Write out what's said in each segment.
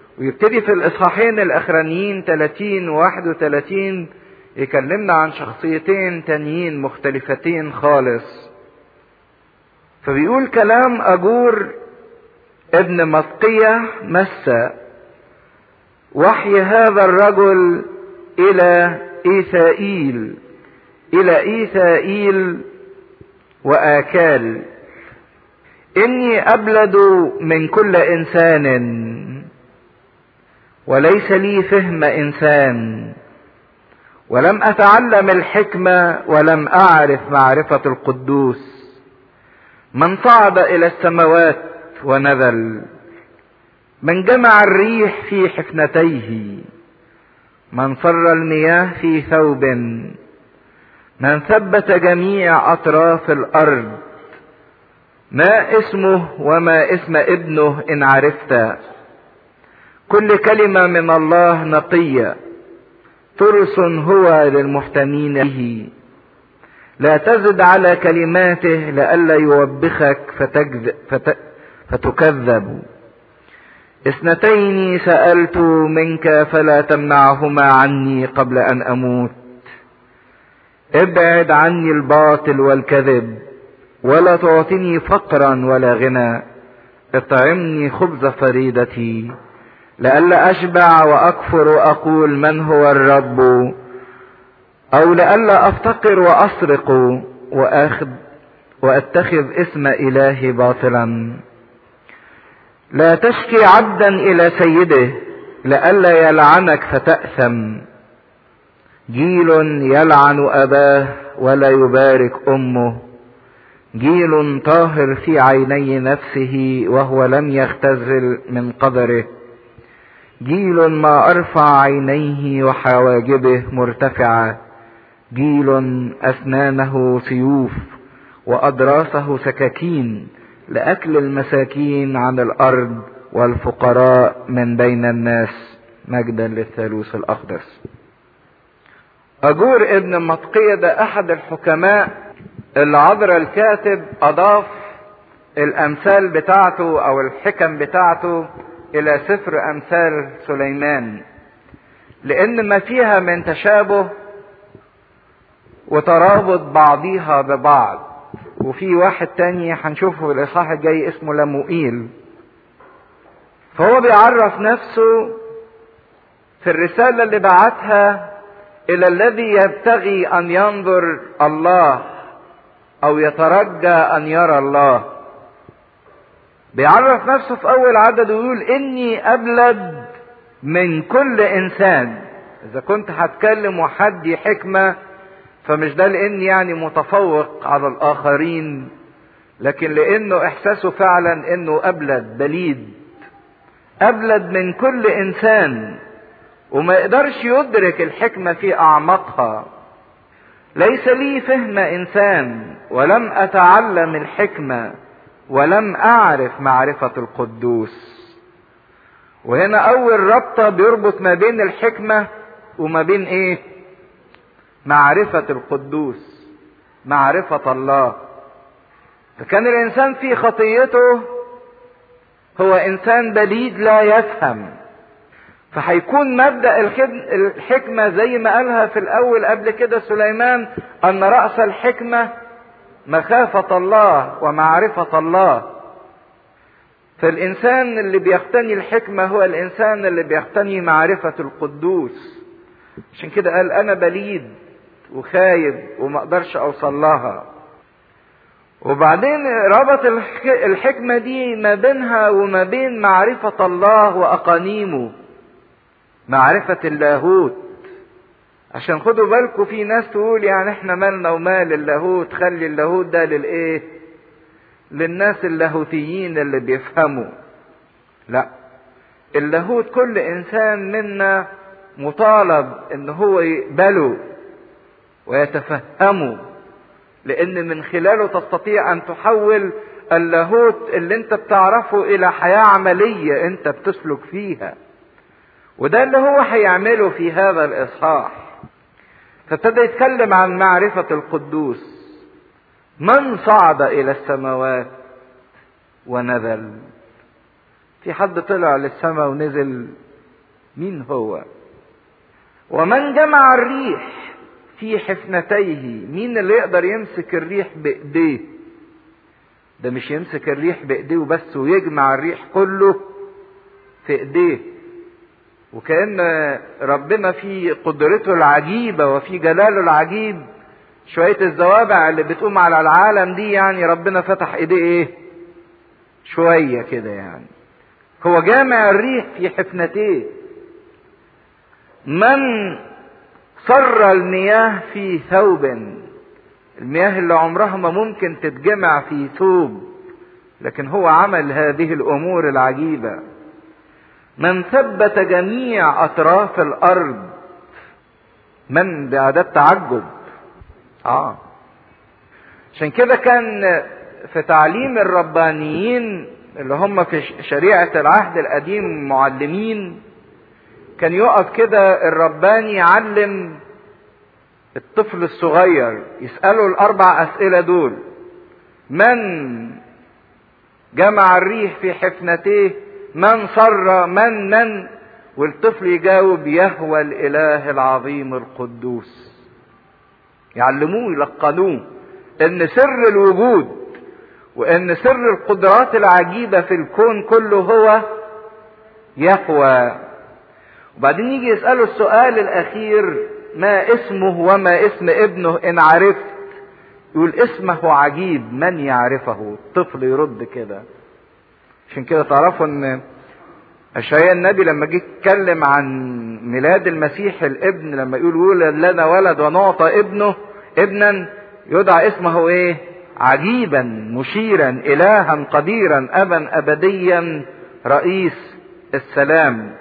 ويبتدي في الإصحاحين الأخرانيين 30 و 31 يكلمنا عن شخصيتين تانيين مختلفتين خالص فبيقول كلام أجور ابن مسقية مسى وحي هذا الرجل إلى إيثائيل إلى إيثائيل وآكال إني أبلد من كل إنسان وليس لي فهم إنسان ولم أتعلم الحكمة ولم أعرف معرفة القدوس من صعد إلى السماوات ونزل من جمع الريح في حفنتيه من صر المياه في ثوب من ثبت جميع أطراف الأرض ما اسمه وما اسم ابنه إن عرفت كل كلمة من الله نقية ترس هو للمحتمين به لا تزد على كلماته لئلا يوبخك فتكذب فت... فتكذب اثنتين سألت منك فلا تمنعهما عني قبل أن أموت ابعد عني الباطل والكذب ولا تعطني فقرا ولا غنى اطعمني خبز فريدتي لئلا اشبع واكفر واقول من هو الرب او لئلا افتقر واسرق واخذ واتخذ اسم الهي باطلا لا تشكي عبدا الى سيده لئلا يلعنك فتاثم جيل يلعن اباه ولا يبارك امه جيل طاهر في عيني نفسه وهو لم يختزل من قدره جيل ما ارفع عينيه وحواجبه مرتفعه جيل اسنانه سيوف واضراسه سكاكين لاكل المساكين عن الارض والفقراء من بين الناس مجدا للثالوث الاقدس اجور ابن مطقيه ده احد الحكماء العذراء الكاتب اضاف الامثال بتاعته او الحكم بتاعته الى سفر امثال سليمان لان ما فيها من تشابه وترابط بعضيها ببعض وفي واحد تاني هنشوفه في الاصحاح الجاي اسمه لموئيل فهو بيعرف نفسه في الرسالة اللي بعتها إلى الذي يبتغي أن ينظر الله أو يترجى أن يرى الله بيعرف نفسه في أول عدد ويقول إني أبلد من كل إنسان إذا كنت هتكلم وحدي حكمة فمش ده لأني يعني متفوق على الآخرين لكن لأنه إحساسه فعلا إنه أبلد بليد أبلد من كل إنسان وما يقدرش يدرك الحكمة في أعماقها ليس لي فهم إنسان ولم أتعلم الحكمة ولم أعرف معرفة القدوس وهنا أول ربطة بيربط ما بين الحكمة وما بين إيه؟ معرفة القدوس معرفة الله فكان الإنسان في خطيته هو إنسان بليد لا يفهم فهيكون مبدأ الحكمة زي ما قالها في الأول قبل كده سليمان أن رأس الحكمة مخافة الله ومعرفة الله فالإنسان اللي بيقتني الحكمة هو الإنسان اللي بيقتني معرفة القدوس عشان كده قال أنا بليد وخايب وما أقدرش أوصل لها وبعدين ربط الحكمة دي ما بينها وما بين معرفة الله وأقانيمه معرفة اللاهوت عشان خدوا بالكم في ناس تقول يعني احنا مالنا ومال اللاهوت خلي اللاهوت ده للايه للناس اللاهوتيين اللي بيفهموا لا اللاهوت كل انسان منا مطالب ان هو يقبله ويتفهمه لان من خلاله تستطيع ان تحول اللاهوت اللي انت بتعرفه الى حياة عملية انت بتسلك فيها وده اللي هو هيعمله في هذا الاصحاح فابتدى يتكلم عن معرفة القدوس من صعد الى السماوات ونزل في حد طلع للسماء ونزل مين هو ومن جمع الريح في حفنتيه مين اللي يقدر يمسك الريح بايديه ده مش يمسك الريح بايديه وبس ويجمع الريح كله في ايديه وكأن ربنا في قدرته العجيبة وفي جلاله العجيب شوية الزوابع اللي بتقوم على العالم دي يعني ربنا فتح ايديه ايه شوية كده يعني هو جامع الريح في حفنتيه من صر المياه في ثوب المياه اللي عمرها ما ممكن تتجمع في ثوب لكن هو عمل هذه الامور العجيبه من ثبت جميع اطراف الارض من باعداد تعجب اه عشان كده كان في تعليم الربانيين اللي هم في شريعة العهد القديم معلمين كان يقف كده الرباني يعلم الطفل الصغير يسأله الأربع أسئلة دول من جمع الريح في حفنتيه من صر من من والطفل يجاوب يهوى الإله العظيم القدوس يعلموه يلقنوه ان سر الوجود وان سر القدرات العجيبة في الكون كله هو يهوى وبعدين يجي يسأله السؤال الأخير ما اسمه وما اسم ابنه إن عرفت يقول اسمه عجيب من يعرفه الطفل يرد كده عشان كده تعرفوا ان اشعياء النبي لما جه يتكلم عن ميلاد المسيح الابن لما يقول يولد لنا ولد ونعطى ابنه ابنا يدعى اسمه ايه عجيبا مشيرا الها قديرا ابا ابديا رئيس السلام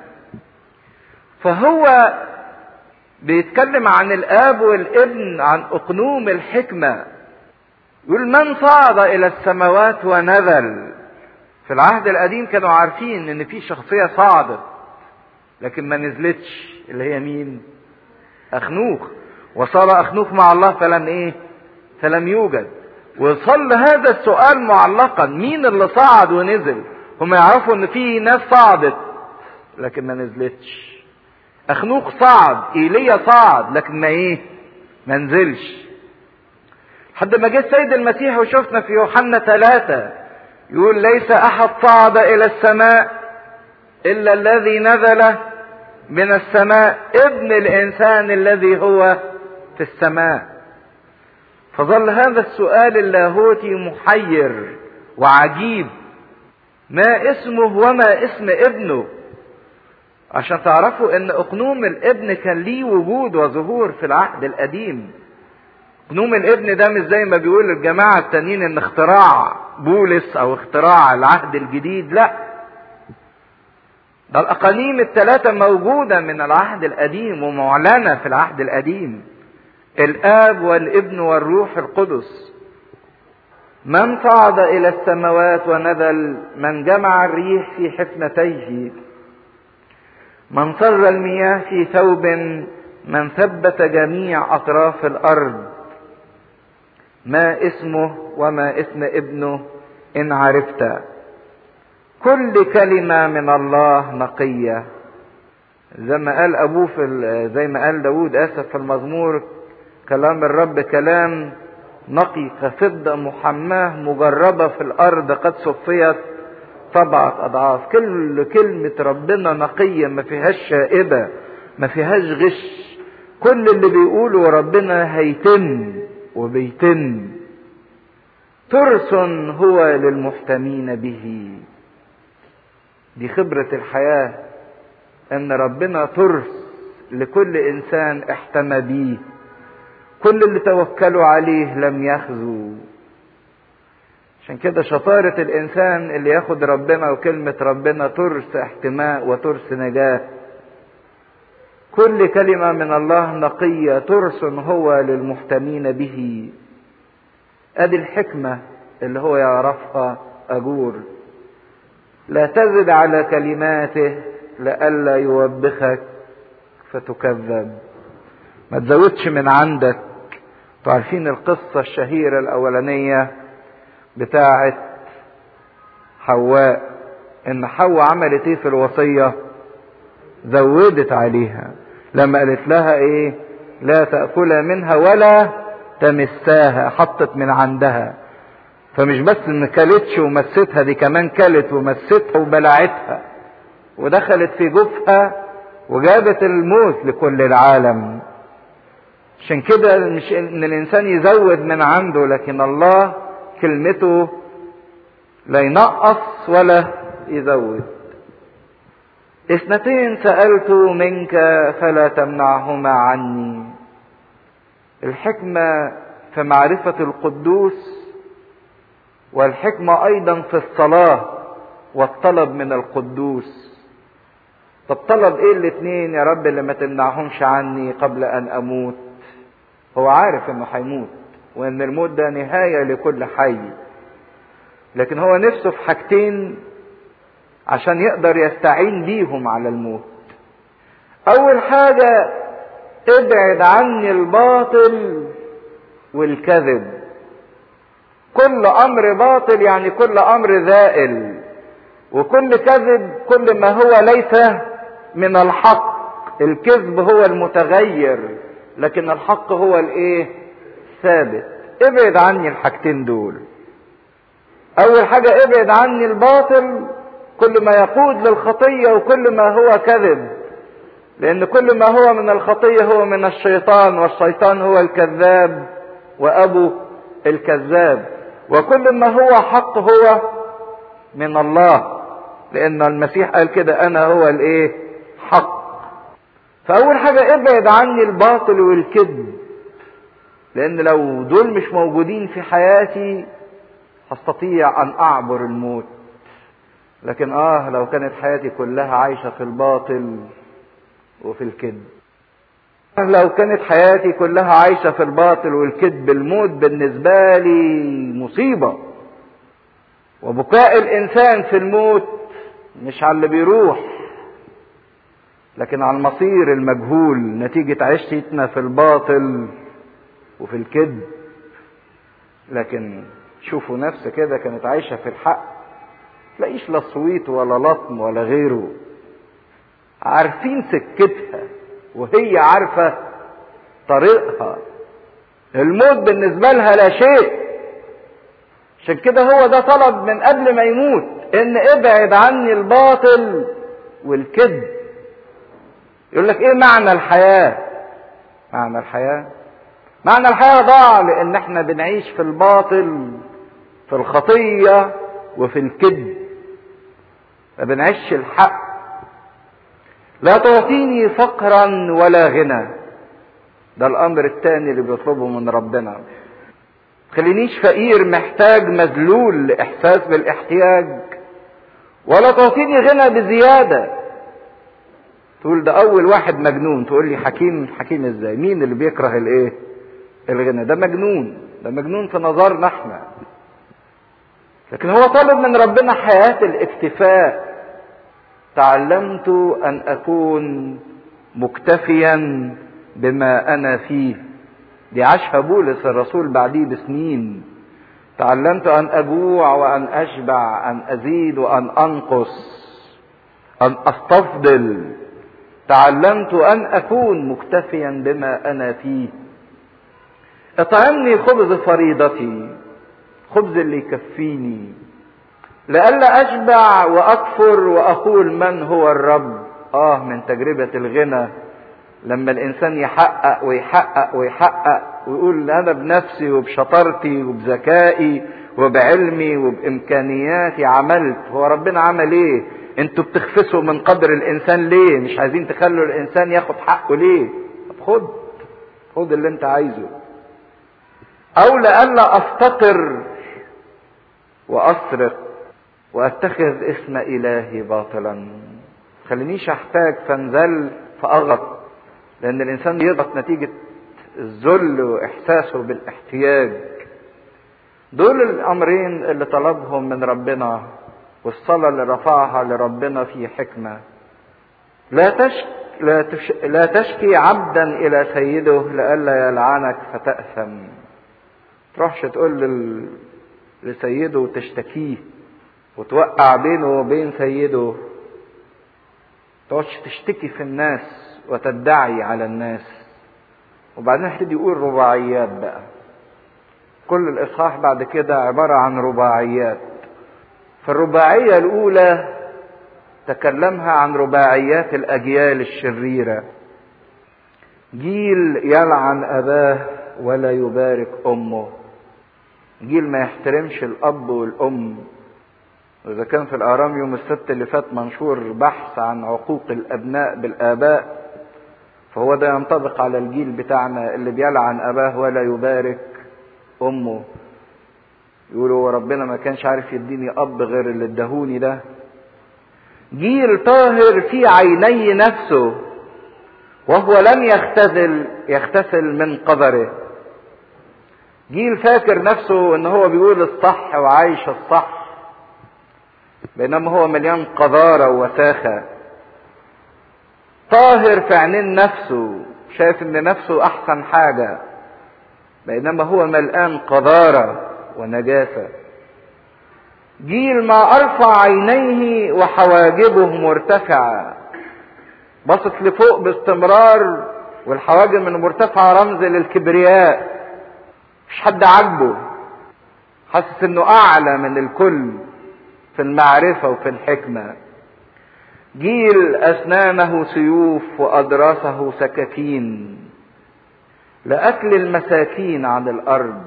فهو بيتكلم عن الاب والابن عن اقنوم الحكمه يقول من صعد الى السماوات ونزل في العهد القديم كانوا عارفين ان في شخصيه صعدت لكن ما نزلتش اللي هي مين اخنوخ وصار اخنوخ مع الله فلم ايه فلم يوجد وصل هذا السؤال معلقا مين اللي صعد ونزل هم يعرفوا ان في ناس صعدت لكن ما نزلتش اخنوخ صعد ايليا صعد لكن ما ايه ما نزلش لحد ما جه السيد المسيح وشفنا في يوحنا ثلاثة يقول ليس احد صعد الى السماء الا الذي نزل من السماء ابن الانسان الذي هو في السماء فظل هذا السؤال اللاهوتي محير وعجيب ما اسمه وما اسم ابنه عشان تعرفوا ان اقنوم الابن كان ليه وجود وظهور في العهد القديم اقنوم الابن ده مش زي ما بيقول الجماعة التانيين ان اختراع بولس او اختراع العهد الجديد لا ده الاقانيم الثلاثة موجودة من العهد القديم ومعلنة في العهد القديم الاب والابن والروح القدس من صعد الى السماوات ونزل من جمع الريح في حفنتيه من صر المياه في ثوب من ثبت جميع اطراف الارض ما اسمه وما اسم ابنه ان عرفت كل كلمه من الله نقيه زي ما قال ابوه في زي ما قال داود اسف في المزمور كلام الرب كلام نقي كفضة محماه مجربة في الأرض قد صفيت سبعة أضعاف كل كلمة ربنا نقية ما فيهاش شائبة ما فيهاش غش كل اللي بيقوله ربنا هيتم وبيتم ترس هو للمحتمين به دي خبرة الحياة ان ربنا ترس لكل انسان احتمى بيه كل اللي توكلوا عليه لم يخزوا عشان كده شطارة الإنسان اللي ياخد ربنا وكلمة ربنا ترس احتماء وترس نجاة كل كلمة من الله نقية ترس هو للمحتمين به ادي الحكمة اللي هو يعرفها أجور لا تزد على كلماته لئلا يوبخك فتكذب ما تزودش من عندك عارفين القصة الشهيرة الأولانية بتاعة حواء ان حواء عملت ايه في الوصية زودت عليها لما قالت لها ايه لا تأكل منها ولا تمساها حطت من عندها فمش بس ان كلتش ومستها دي كمان كلت ومستها وبلعتها ودخلت في جوفها وجابت الموت لكل العالم عشان كده مش ان الانسان يزود من عنده لكن الله كلمته لا ينقص ولا يزود اثنتين سألت منك فلا تمنعهما عني الحكمة في معرفة القدوس والحكمة أيضا في الصلاة والطلب من القدوس طب طلب ايه الاتنين يا رب اللي ما تمنعهمش عني قبل ان اموت هو عارف انه هيموت وان الموت ده نهاية لكل حي لكن هو نفسه في حاجتين عشان يقدر يستعين بيهم على الموت اول حاجة ابعد عني الباطل والكذب كل امر باطل يعني كل امر ذائل وكل كذب كل ما هو ليس من الحق الكذب هو المتغير لكن الحق هو الايه ثابت ابعد عني الحاجتين دول اول حاجة ابعد عني الباطل كل ما يقود للخطية وكل ما هو كذب لان كل ما هو من الخطية هو من الشيطان والشيطان هو الكذاب وابو الكذاب وكل ما هو حق هو من الله لان المسيح قال كده انا هو الايه حق فاول حاجة ابعد عني الباطل والكذب لان لو دول مش موجودين في حياتي هستطيع ان اعبر الموت لكن اه لو كانت حياتي كلها عايشة في الباطل وفي الكذب لو كانت حياتي كلها عايشة في الباطل والكذب الموت بالنسبة لي مصيبة وبكاء الانسان في الموت مش على اللي بيروح لكن على المصير المجهول نتيجة عيشتنا في الباطل وفي الكذب لكن شوفوا نفس كده كانت عايشة في الحق تلاقيش لا صويت ولا لطم ولا غيره عارفين سكتها وهي عارفة طريقها الموت بالنسبة لها لا شيء عشان كده هو ده طلب من قبل ما يموت ان ابعد عني الباطل والكذب يقول لك ايه معنى الحياة معنى الحياة معنى الحياة ضاع لان احنا بنعيش في الباطل في الخطية وفي الكذب ما بنعيش الحق لا تعطيني فقرا ولا غنى ده الامر الثاني اللي بيطلبه من ربنا خلينيش فقير محتاج مذلول لاحساس بالاحتياج ولا تعطيني غنى بزياده تقول ده اول واحد مجنون تقول لي حكيم حكيم ازاي مين اللي بيكره الايه الغنى ده مجنون ده مجنون في نظرنا احنا لكن هو طالب من ربنا حياة الاكتفاء تعلمت ان اكون مكتفيا بما انا فيه دي عاشها بولس الرسول بعديه بسنين تعلمت ان اجوع وان اشبع ان ازيد وان انقص ان استفضل تعلمت ان اكون مكتفيا بما انا فيه اطعمني خبز فريضتي خبز اللي يكفيني لئلا اشبع واكفر واقول من هو الرب اه من تجربه الغنى لما الانسان يحقق ويحقق ويحقق ويقول انا بنفسي وبشطارتي وبذكائي وبعلمي وبامكانياتي عملت هو ربنا عمل ايه انتوا بتخفسوا من قدر الانسان ليه مش عايزين تخلوا الانسان ياخد حقه ليه طب خد خد اللي انت عايزه او لئلا افتقر واسرق واتخذ اسم الهي باطلا خلينيش احتاج فانزل فاغط لان الانسان يضغط نتيجة الذل واحساسه بالاحتياج دول الامرين اللي طلبهم من ربنا والصلاة اللي رفعها لربنا في حكمة لا تشك لا, تش... لا تشكي عبدا الى سيده لئلا يلعنك فتأثم تروحش تقول لل... لسيده وتشتكيه وتوقع بينه وبين سيده تقعدش تشتكي في الناس وتدعي على الناس وبعدين يبتدي يقول رباعيات بقى كل الاصحاح بعد كده عباره عن رباعيات فالرباعيه الاولى تكلمها عن رباعيات الاجيال الشريره جيل يلعن اباه ولا يبارك امه جيل ما يحترمش الاب والام واذا كان في الاهرام يوم السبت اللي فات منشور بحث عن عقوق الابناء بالاباء فهو ده ينطبق على الجيل بتاعنا اللي بيلعن اباه ولا يبارك امه يقولوا ربنا ما كانش عارف يديني اب غير اللي ادهوني ده جيل طاهر في عيني نفسه وهو لم يختزل يختسل من قدره جيل فاكر نفسه ان هو بيقول الصح وعايش الصح بينما هو مليان قذارة ووساخة طاهر في عينين نفسه شايف ان نفسه احسن حاجة بينما هو ملآن قذارة ونجاسة جيل ما ارفع عينيه وحواجبه مرتفعة بصت لفوق باستمرار والحواجب المرتفعة رمز للكبرياء مش حد عاجبه حاسس انه اعلى من الكل في المعرفة وفي الحكمة جيل أسنانه سيوف وأضراسه سكاكين لأكل المساكين عن الأرض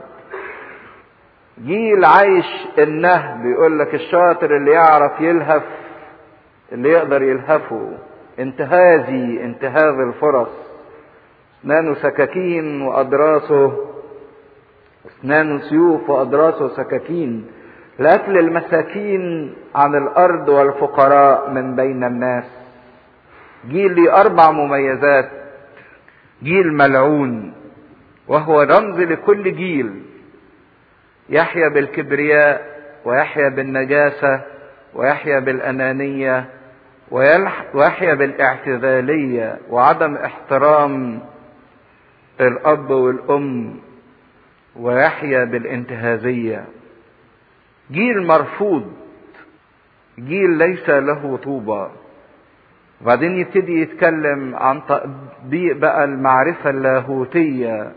جيل عايش النهب بيقول لك الشاطر اللي يعرف يلهف اللي يقدر يلهفه انتهازي انتهاز الفرص اسنانه سكاكين واضراسه اسنانه سيوف واضراسه سكاكين لاكل المساكين عن الارض والفقراء من بين الناس جيل لي اربع مميزات جيل ملعون وهو رمز لكل جيل يحيا بالكبرياء ويحيا بالنجاسه ويحيا بالانانيه ويحيا بالاعتزاليه وعدم احترام الاب والام ويحيا بالانتهازيه جيل مرفوض جيل ليس له طوبى وبعدين يبتدي يتكلم عن تطبيق بقى المعرفة اللاهوتية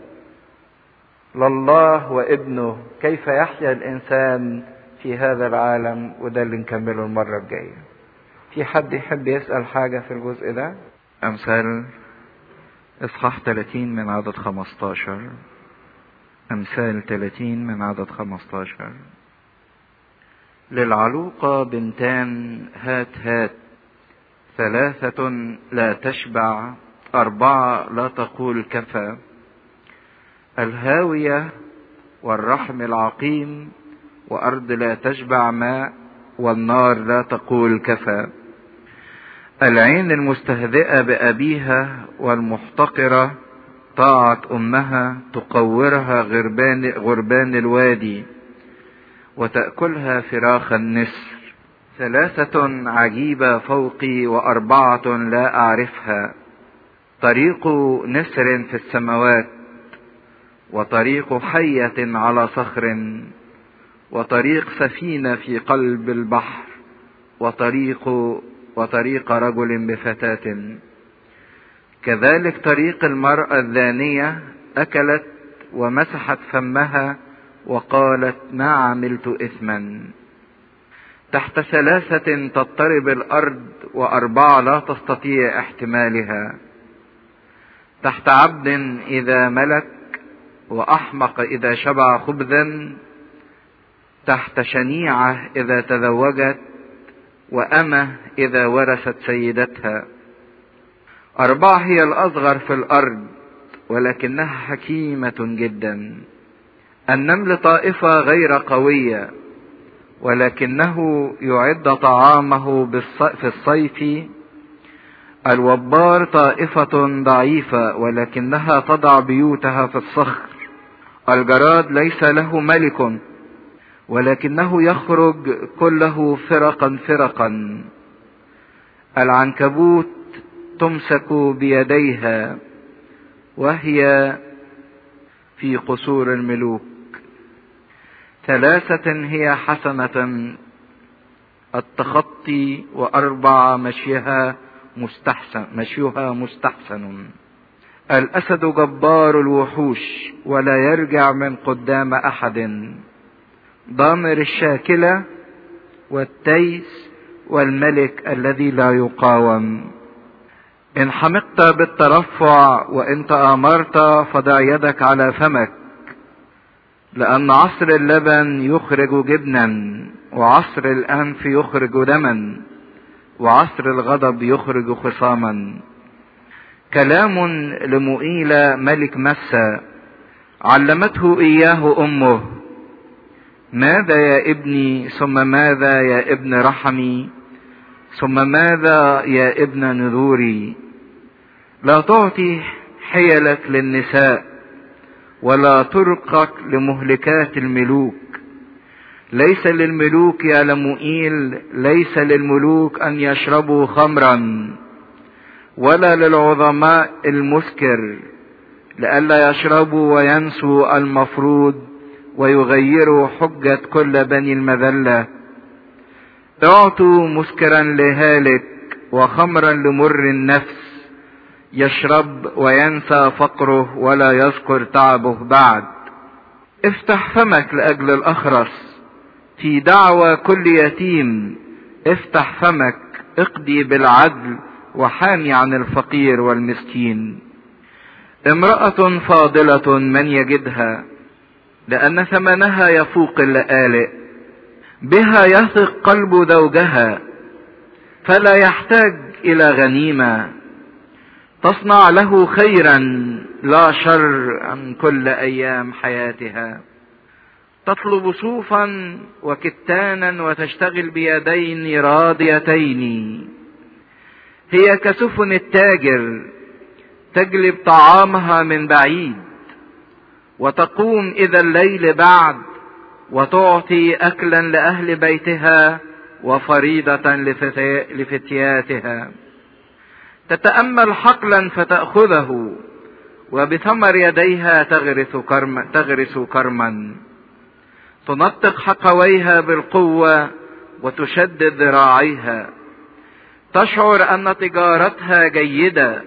لله وابنه كيف يحيا الإنسان في هذا العالم وده اللي نكمله المرة الجاية في حد يحب يسأل حاجة في الجزء ده أمثال إصحاح 30 من عدد 15 أمثال 30 من عدد 15 للعلوقة بنتان هات هات ثلاثة لا تشبع أربعة لا تقول كفى الهاوية والرحم العقيم وأرض لا تشبع ماء والنار لا تقول كفى العين المستهزئة بأبيها والمحتقرة طاعة أمها تقورها غربان, غربان الوادي وتأكلها فراخ النسر ثلاثة عجيبة فوقي وأربعة لا أعرفها طريق نسر في السماوات وطريق حية على صخر وطريق سفينة في قلب البحر وطريق وطريق رجل بفتاة كذلك طريق المرأة الذانية أكلت ومسحت فمها وقالت ما عملت إثما تحت ثلاثة تضطرب الأرض وأربعة لا تستطيع احتمالها تحت عبد إذا ملك وأحمق إذا شبع خبزا تحت شنيعة إذا تزوجت وأمة إذا ورثت سيدتها أربعة هي الأصغر في الأرض ولكنها حكيمة جدا النمل طائفة غير قوية ولكنه يعد طعامه في الصيف الوبار طائفة ضعيفة ولكنها تضع بيوتها في الصخر الجراد ليس له ملك ولكنه يخرج كله فرقا فرقا العنكبوت تمسك بيديها وهي في قصور الملوك ثلاثة هي حسنة التخطي وأربع مشيها مستحسن مشيها مستحسن الأسد جبار الوحوش ولا يرجع من قدام أحد ضامر الشاكلة والتيس والملك الذي لا يقاوم إن حمقت بالترفع وإن تآمرت فضع يدك على فمك لأن عصر اللبن يخرج جبنا وعصر الأنف يخرج دما وعصر الغضب يخرج خصاما كلام لمؤيل ملك مسى علمته إياه أمه ماذا يا ابني ثم ماذا يا ابن رحمي ثم ماذا يا ابن نذوري لا تعطي حيلك للنساء ولا ترقك لمهلكات الملوك ليس للملوك يا لمؤيل ليس للملوك ان يشربوا خمرا ولا للعظماء المسكر لئلا يشربوا وينسوا المفروض ويغيروا حجة كل بني المذلة اعطوا مسكرا لهالك وخمرا لمر النفس يشرب وينسى فقره ولا يذكر تعبه بعد افتح فمك لاجل الاخرس في دعوى كل يتيم افتح فمك اقضي بالعدل وحامي عن الفقير والمسكين امرأة فاضلة من يجدها لأن ثمنها يفوق اللآلئ بها يثق قلب زوجها فلا يحتاج إلى غنيمة تصنع له خيرا لا شر عن كل أيام حياتها تطلب صوفا وكتانا وتشتغل بيدين راضيتين هي كسفن التاجر تجلب طعامها من بعيد وتقوم اذا الليل بعد وتعطي اكلا لاهل بيتها وفريضه لفتياتها تتامل حقلا فتاخذه وبثمر يديها تغرس كرما تغرس كرما تنطق حقويها بالقوه وتشدد ذراعيها تشعر ان تجارتها جيده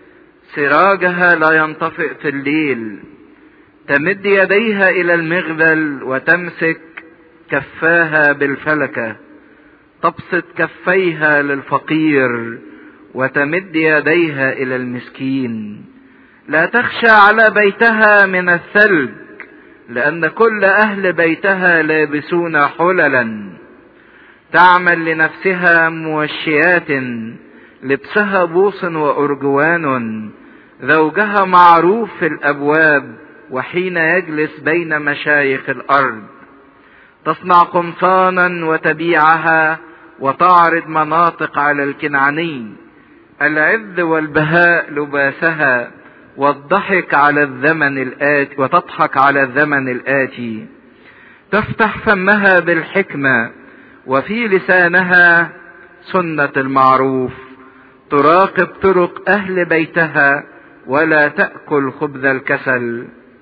سراجها لا ينطفئ في الليل تمد يديها الى المغبل وتمسك كفاها بالفلكه تبسط كفيها للفقير وتمد يديها الى المسكين لا تخشى على بيتها من الثلج لان كل اهل بيتها لابسون حللا تعمل لنفسها موشيات لبسها بوص وارجوان زوجها معروف في الابواب وحين يجلس بين مشايخ الارض تصنع قمصانا وتبيعها وتعرض مناطق على الكنعاني العذ والبهاء لباسها والضحك على الزمن الآتي وتضحك على الزمن الآتي تفتح فمها بالحكمة وفي لسانها سنة المعروف تراقب طرق أهل بيتها ولا تأكل خبز الكسل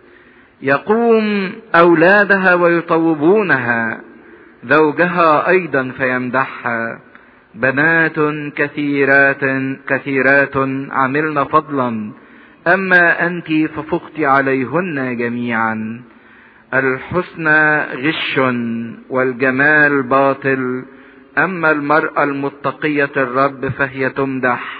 يقوم أولادها ويطوبونها زوجها أيضا فيمدحها بنات كثيرات كثيرات عملن فضلا أما أنت ففقت عليهن جميعا الحسنى غش والجمال باطل أما المرأة المتقية الرب فهي تمدح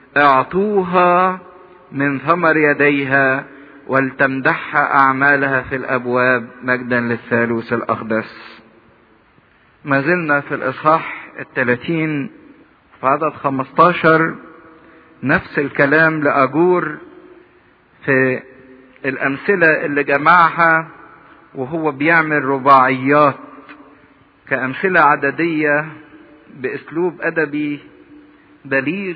اعطوها من ثمر يديها ولتمدحها أعمالها في الأبواب مجدا للثالوث الأقدس ما زلنا في الإصحاح الثلاثين في عدد خمستاشر نفس الكلام لأجور في الأمثلة اللي جمعها وهو بيعمل رباعيات كأمثلة عددية بأسلوب أدبي بليغ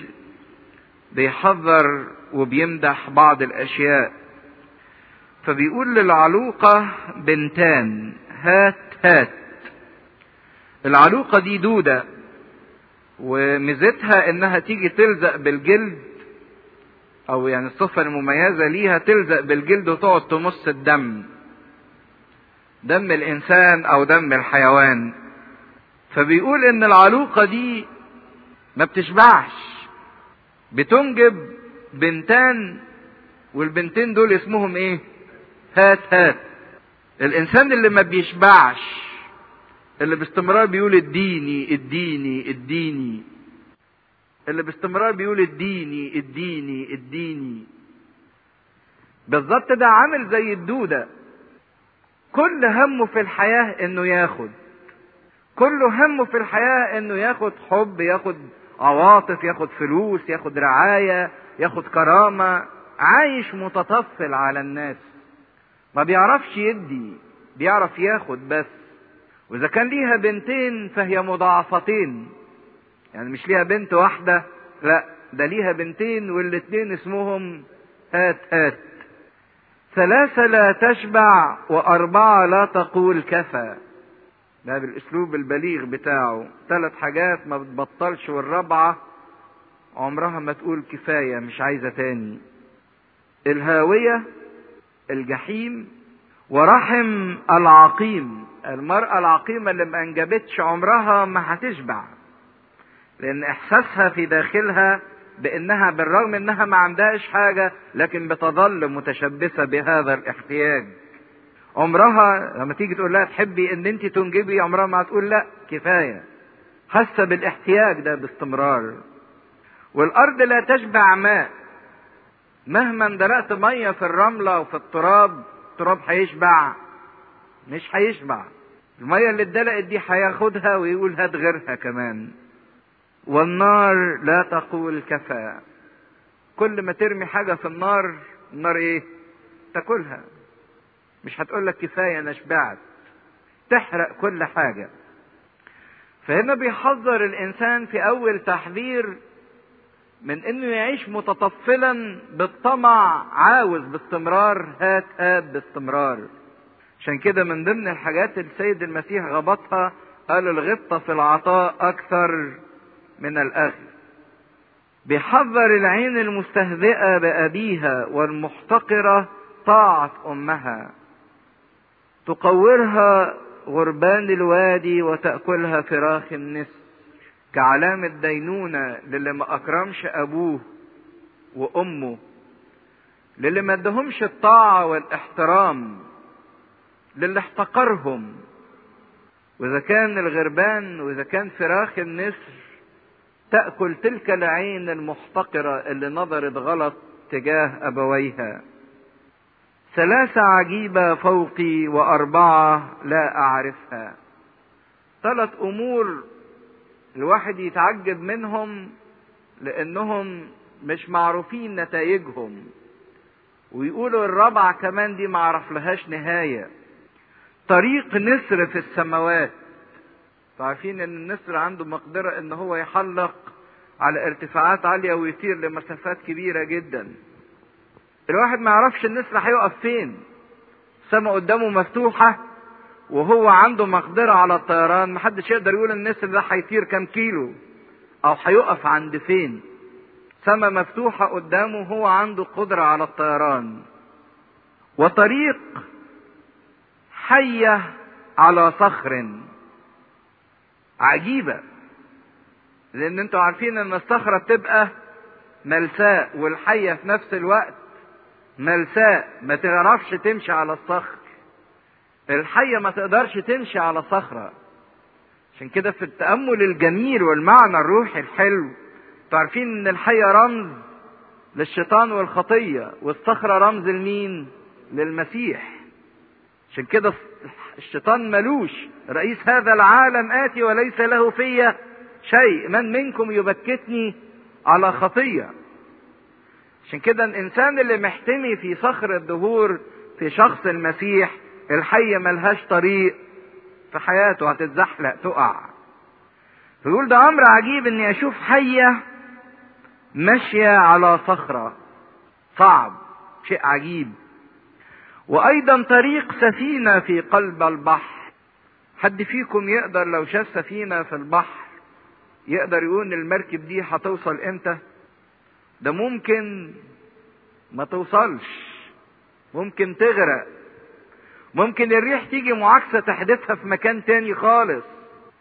بيحذر وبيمدح بعض الأشياء فبيقول للعلوقة بنتان هات هات العلوقة دي دودة وميزتها انها تيجي تلزق بالجلد او يعني الصفة المميزة ليها تلزق بالجلد وتقعد تمص الدم دم الانسان او دم الحيوان فبيقول ان العلوقة دي ما بتشبعش بتنجب بنتان والبنتين دول اسمهم ايه هات هات الانسان اللي ما بيشبعش اللي باستمرار بيقول اديني اديني اديني اللي باستمرار بيقول اديني اديني اديني بالظبط ده عامل زي الدودة كل همه في الحياة انه ياخد كل همه في الحياة انه ياخد حب ياخد عواطف ياخد فلوس ياخد رعاية ياخد كرامة عايش متطفل على الناس ما بيعرفش يدي بيعرف ياخد بس واذا كان ليها بنتين فهي مضاعفتين يعني مش ليها بنت واحدة لا ده ليها بنتين والاتنين اسمهم هات هات ثلاثة لا تشبع وأربعة لا تقول كفى ده بالأسلوب البليغ بتاعه ثلاث حاجات ما بتبطلش والرابعة عمرها ما تقول كفاية مش عايزة تاني الهاوية الجحيم ورحم العقيم المرأة العقيمة اللي ما انجبتش عمرها ما هتشبع لان احساسها في داخلها بانها بالرغم انها ما عندهاش حاجة لكن بتظل متشبثة بهذا الاحتياج عمرها لما تيجي تقول لها تحبي ان انت تنجبي عمرها ما هتقول لا كفاية حاسة بالاحتياج ده باستمرار والارض لا تشبع ماء مهما اندلقت مية في الرملة وفي التراب التراب هيشبع مش هيشبع المية اللي اتدلقت دي هياخدها ويقول هات غيرها كمان والنار لا تقول كفى كل ما ترمي حاجة في النار النار ايه تاكلها مش هتقول لك كفاية انا شبعت تحرق كل حاجة فهنا بيحذر الانسان في اول تحذير من انه يعيش متطفلا بالطمع عاوز باستمرار هات هات باستمرار عشان كده من ضمن الحاجات السيد المسيح غبطها قال الغبطة في العطاء أكثر من الأخذ بيحذر العين المستهزئة بأبيها والمحتقرة طاعة أمها تقورها غربان الوادي وتأكلها فراخ النسر كعلامة دينونة للي ما أكرمش أبوه وأمه للي ما ادهمش الطاعة والاحترام للي احتقرهم وإذا كان الغربان وإذا كان فراخ النسر تأكل تلك العين المحتقرة اللي نظرت غلط تجاه أبويها ثلاثة عجيبة فوقي وأربعة لا أعرفها ثلاث أمور الواحد يتعجب منهم لأنهم مش معروفين نتائجهم ويقولوا الرابعة كمان دي معرف لهاش نهاية طريق نسر في السماوات عارفين ان النسر عنده مقدرة ان هو يحلق على ارتفاعات عالية ويطير لمسافات كبيرة جدا الواحد ما يعرفش النسر هيقف فين السماء قدامه مفتوحة وهو عنده مقدرة على الطيران محدش يقدر يقول النسر ده هيطير كام كيلو او هيقف عند فين سماء مفتوحة قدامه هو عنده قدرة على الطيران وطريق حية على صخر عجيبة لان انتوا عارفين ان الصخرة بتبقى ملساء والحية في نفس الوقت ملساء ما تعرفش تمشي على الصخر الحية ما تقدرش تمشي على صخرة عشان كده في التأمل الجميل والمعنى الروحي الحلو تعرفين ان الحية رمز للشيطان والخطية والصخرة رمز لمين للمسيح عشان كده الشيطان ملوش رئيس هذا العالم آتي وليس له في شيء من منكم يبكتني على خطية عشان كده الإنسان اللي محتمي في صخر الدهور في شخص المسيح الحية ملهاش طريق في حياته هتتزحلق تقع فيقول ده أمر عجيب إني أشوف حية ماشية على صخرة صعب شيء عجيب وايضا طريق سفينه في قلب البحر حد فيكم يقدر لو شاف سفينه في البحر يقدر يقول المركب دي هتوصل امتى ده ممكن ما توصلش ممكن تغرق ممكن الريح تيجي معاكسة تحدثها في مكان تاني خالص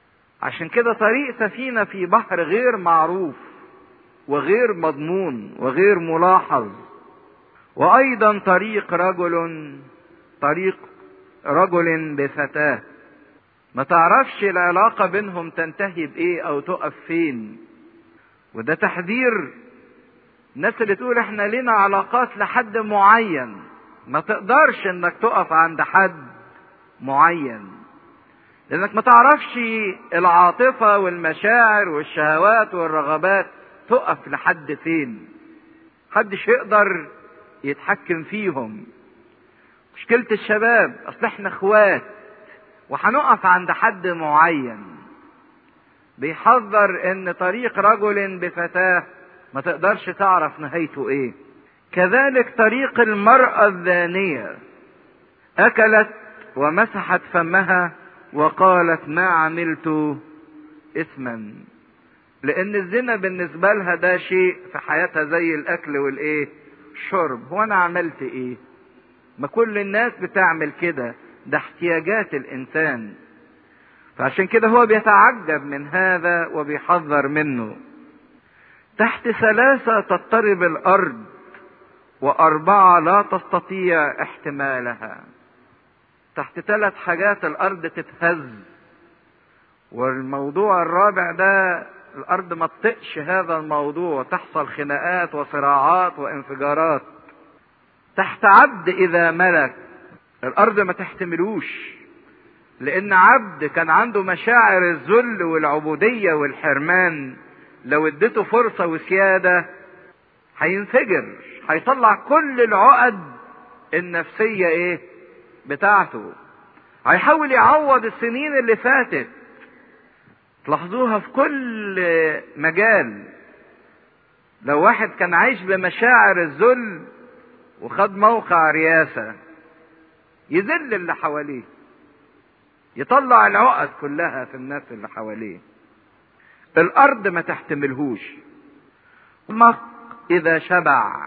عشان كده طريق سفينة في بحر غير معروف وغير مضمون وغير ملاحظ وأيضا طريق رجل طريق رجل بفتاة ما تعرفش العلاقة بينهم تنتهي بإيه أو تقف فين وده تحذير الناس اللي تقول احنا لنا علاقات لحد معين ما تقدرش انك تقف عند حد معين لانك ما تعرفش العاطفة والمشاعر والشهوات والرغبات تقف لحد فين محدش يقدر يتحكم فيهم مشكلة الشباب اصل احنا اخوات وهنقف عند حد معين بيحذر ان طريق رجل بفتاة ما تقدرش تعرف نهايته ايه كذلك طريق المرأة الزانية اكلت ومسحت فمها وقالت ما عملت اثما لان الزنا بالنسبة لها ده شيء في حياتها زي الاكل والايه الشرب هو انا عملت ايه ما كل الناس بتعمل كده ده احتياجات الانسان فعشان كده هو بيتعجب من هذا وبيحذر منه تحت ثلاثة تضطرب الأرض وأربعة لا تستطيع احتمالها تحت ثلاث حاجات الأرض تتهز والموضوع الرابع ده الأرض ما تطقش هذا الموضوع تحصل خناقات وصراعات وانفجارات تحت عبد إذا ملك الأرض ما تحتملوش لأن عبد كان عنده مشاعر الذل والعبودية والحرمان لو اديته فرصة وسيادة هينفجر هيطلع كل العقد النفسية ايه بتاعته هيحاول يعوض السنين اللي فاتت تلاحظوها في كل مجال لو واحد كان عايش بمشاعر الذل وخد موقع رياسة يذل اللي حواليه يطلع العقد كلها في الناس اللي حواليه الارض ما تحتملهوش احمق اذا شبع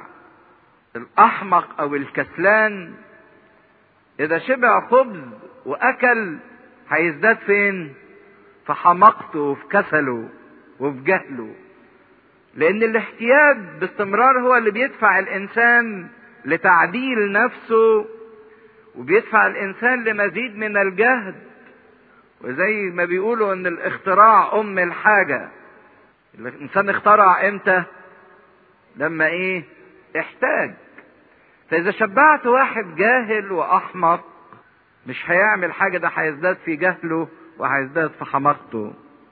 الاحمق او الكسلان اذا شبع خبز واكل هيزداد فين في حماقته وفي كسله وفي جهله لان الاحتياج باستمرار هو اللي بيدفع الانسان لتعديل نفسه وبيدفع الانسان لمزيد من الجهد وزي ما بيقولوا ان الاختراع ام الحاجة الانسان اخترع امتى لما ايه احتاج فاذا شبعت واحد جاهل واحمق مش هيعمل حاجة ده هيزداد في جهله وهيزداد في حماقته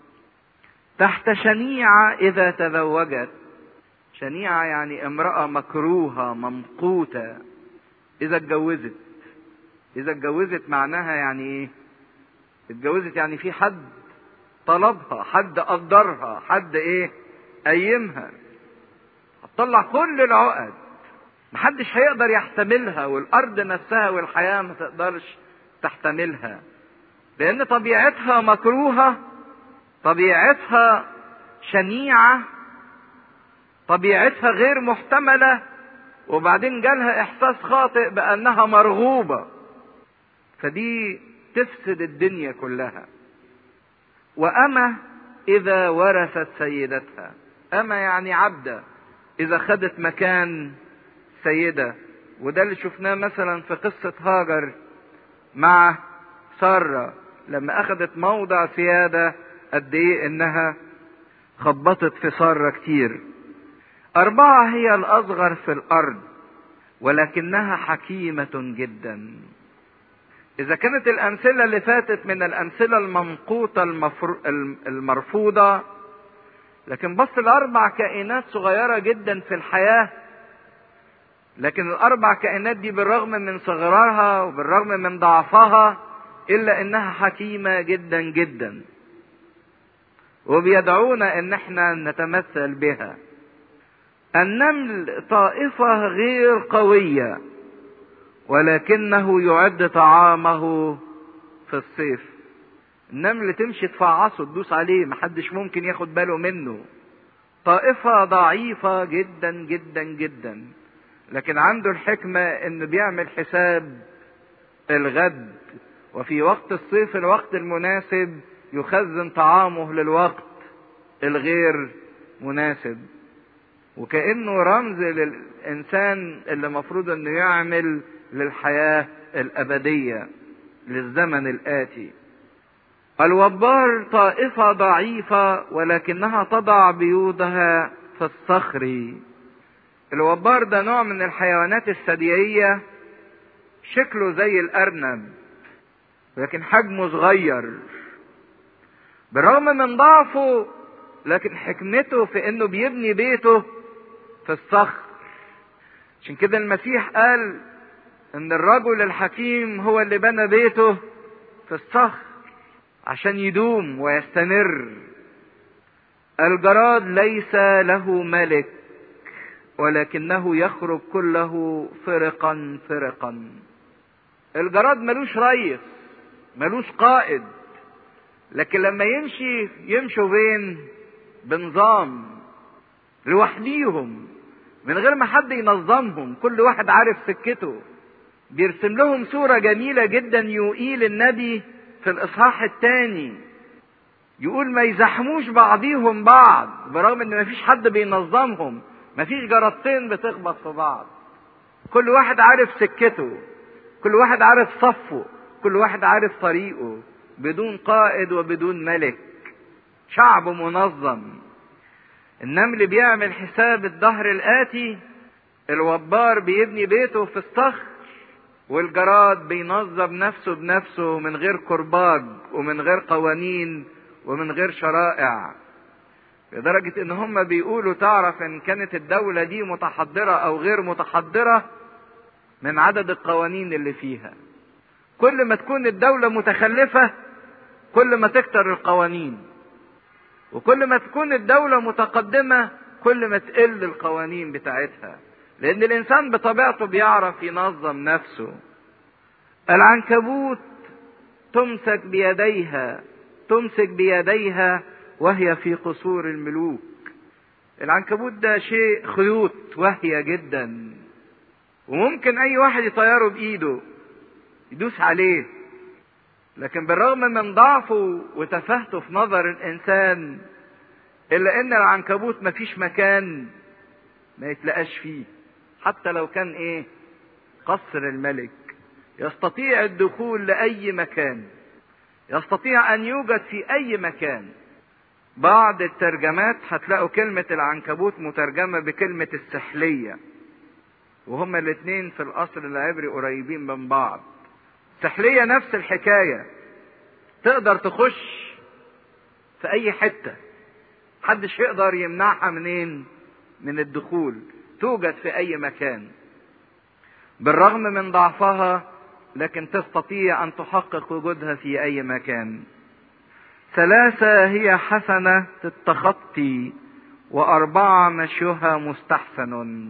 تحت شنيعة اذا تزوجت شنيعة يعني امرأة مكروهة ممقوتة اذا اتجوزت اذا اتجوزت معناها يعني ايه اتجوزت يعني في حد طلبها حد قدرها حد ايه قيمها هتطلع كل العقد محدش هيقدر يحتملها والارض نفسها والحياه ما تقدرش تحتملها لان طبيعتها مكروهه طبيعتها شنيعه طبيعتها غير محتمله وبعدين جالها احساس خاطئ بانها مرغوبه فدي تفسد الدنيا كلها وأما إذا ورثت سيدتها أما يعني عبدة إذا خدت مكان سيدة وده اللي شفناه مثلا في قصة هاجر مع سارة لما أخذت موضع سيادة قد إيه إنها خبطت في سارة كتير أربعة هي الأصغر في الأرض ولكنها حكيمة جدا إذا كانت الأمثلة اللي فاتت من الأمثلة الممقوتة المفر... المرفوضة لكن بص لأربع كائنات صغيرة جدا في الحياة لكن الأربع كائنات دي بالرغم من صغرها وبالرغم من ضعفها إلا إنها حكيمة جدا جدا وبيدعونا إن احنا نتمثل بها النمل طائفة غير قوية ولكنه يعد طعامه في الصيف النمل تمشي تفعصه تدوس عليه محدش ممكن ياخد باله منه طائفة ضعيفة جدا جدا جدا لكن عنده الحكمة انه بيعمل حساب الغد وفي وقت الصيف الوقت المناسب يخزن طعامه للوقت الغير مناسب وكأنه رمز للإنسان اللي مفروض أنه يعمل للحياة الأبدية للزمن الآتي الوبار طائفة ضعيفة ولكنها تضع بيوضها في الصخر الوبار ده نوع من الحيوانات الثديية شكله زي الأرنب لكن حجمه صغير بالرغم من ضعفه لكن حكمته في انه بيبني بيته في الصخر عشان كده المسيح قال ان الرجل الحكيم هو اللي بنى بيته في الصخر عشان يدوم ويستمر الجراد ليس له ملك ولكنه يخرج كله فرقا فرقا الجراد ملوش ريس ملوش قائد لكن لما يمشي يمشوا فين بنظام لوحديهم من غير ما حد ينظمهم كل واحد عارف سكته بيرسم لهم صورة جميلة جدا يقيل النبي في الإصحاح الثاني يقول ما يزحموش بعضيهم بعض برغم ان مفيش حد بينظمهم مفيش جرادتين بتخبط في بعض كل واحد عارف سكته كل واحد عارف صفه كل واحد عارف طريقه بدون قائد وبدون ملك شعب منظم النمل بيعمل حساب الظهر الآتي الوبار بيبني بيته في الصخر والجراد بينظم نفسه بنفسه من غير كرباج ومن غير قوانين ومن غير شرائع لدرجة ان هم بيقولوا تعرف ان كانت الدولة دي متحضرة او غير متحضرة من عدد القوانين اللي فيها كل ما تكون الدولة متخلفة كل ما تكتر القوانين وكل ما تكون الدولة متقدمة كل ما تقل القوانين بتاعتها لأن الإنسان بطبيعته بيعرف ينظم نفسه العنكبوت تمسك بيديها تمسك بيديها وهي في قصور الملوك العنكبوت ده شيء خيوط وهية جدا وممكن أي واحد يطيره بإيده يدوس عليه لكن بالرغم من ضعفه وتفاهته في نظر الانسان الا ان العنكبوت مفيش مكان ما يتلقاش فيه حتى لو كان ايه قصر الملك يستطيع الدخول لاي مكان يستطيع ان يوجد في اي مكان بعض الترجمات هتلاقوا كلمة العنكبوت مترجمة بكلمة السحلية وهما الاثنين في الاصل العبري قريبين من بعض السحلية نفس الحكاية تقدر تخش في أي حتة محدش يقدر يمنعها منين من الدخول توجد في أي مكان بالرغم من ضعفها لكن تستطيع أن تحقق وجودها في أي مكان ثلاثة هي حسنة التخطي وأربعة مشيها مستحسن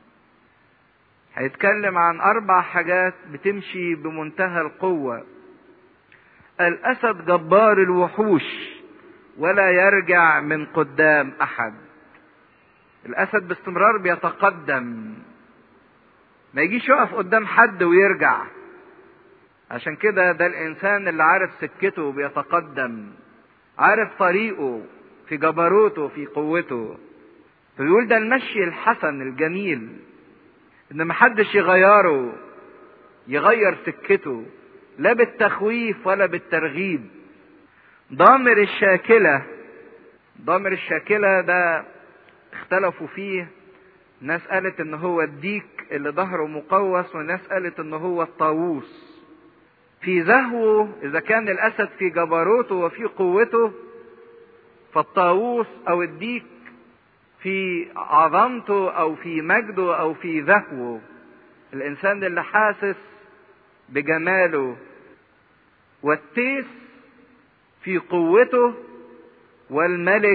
هيتكلم عن أربع حاجات بتمشي بمنتهى القوة الأسد جبار الوحوش ولا يرجع من قدام أحد الأسد باستمرار بيتقدم ما يجيش يقف قدام حد ويرجع عشان كده ده الإنسان اللي عارف سكته وبيتقدم عارف طريقه في جبروته في قوته فبيقول ده المشي الحسن الجميل ان محدش يغيره يغير سكته لا بالتخويف ولا بالترغيب ضامر الشاكلة ضامر الشاكلة ده اختلفوا فيه ناس قالت ان هو الديك اللي ظهره مقوس وناس قالت ان هو الطاووس في زهوه اذا كان الاسد في جبروته وفي قوته فالطاووس او الديك في عظمته او في مجده او في ذهوه الانسان اللي حاسس بجماله والتيس في قوته والملك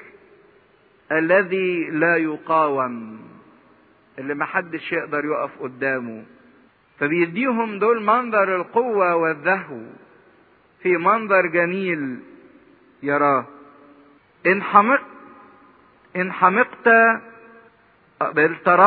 الذي لا يقاوم اللي محدش يقدر يقف قدامه فبيديهم دول منظر القوة والذهو في منظر جميل يراه إن حمقت إن حمقت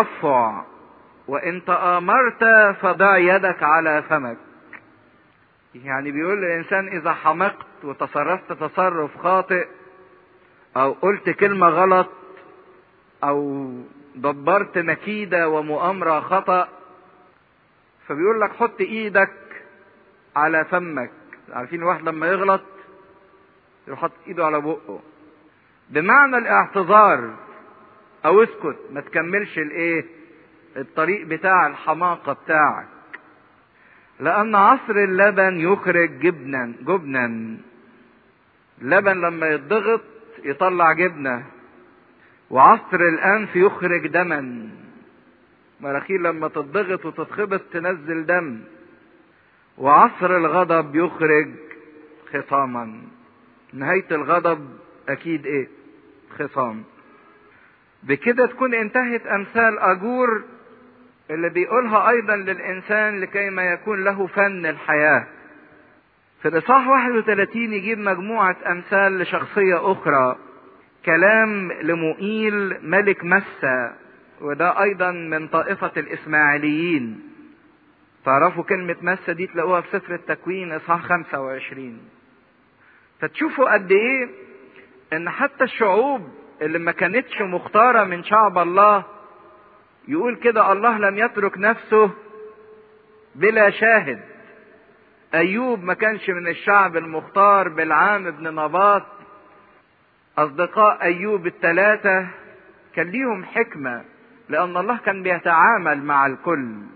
بالترفع وإن تآمرت فضع يدك على فمك يعني بيقول للإنسان إذا حمقت وتصرفت تصرف خاطئ أو قلت كلمة غلط أو دبرت مكيدة ومؤامرة خطأ فبيقول لك حط إيدك على فمك عارفين الواحد لما يغلط يروح حط إيده على بقه بمعنى الاعتذار أو اسكت ما تكملش الإيه الطريق بتاع الحماقة بتاعك لأن عصر اللبن يخرج جبنا جبنا اللبن لما يتضغط يطلع جبنة وعصر الأنف يخرج دما مراخير لما تتضغط وتتخبط تنزل دم وعصر الغضب يخرج خصاما نهاية الغضب أكيد إيه خصام بكده تكون انتهت أمثال أجور اللي بيقولها ايضا للانسان لكي ما يكون له فن الحياة في الاصحاح 31 يجيب مجموعة امثال لشخصية اخرى كلام لمؤيل ملك مسة وده ايضا من طائفة الاسماعيليين تعرفوا كلمة مسة دي تلاقوها في سفر التكوين اصحاح 25 فتشوفوا قد ايه ان حتى الشعوب اللي ما كانتش مختارة من شعب الله يقول كده الله لم يترك نفسه بلا شاهد ايوب ما كانش من الشعب المختار بالعام ابن نباط اصدقاء ايوب الثلاثه كان ليهم حكمه لان الله كان بيتعامل مع الكل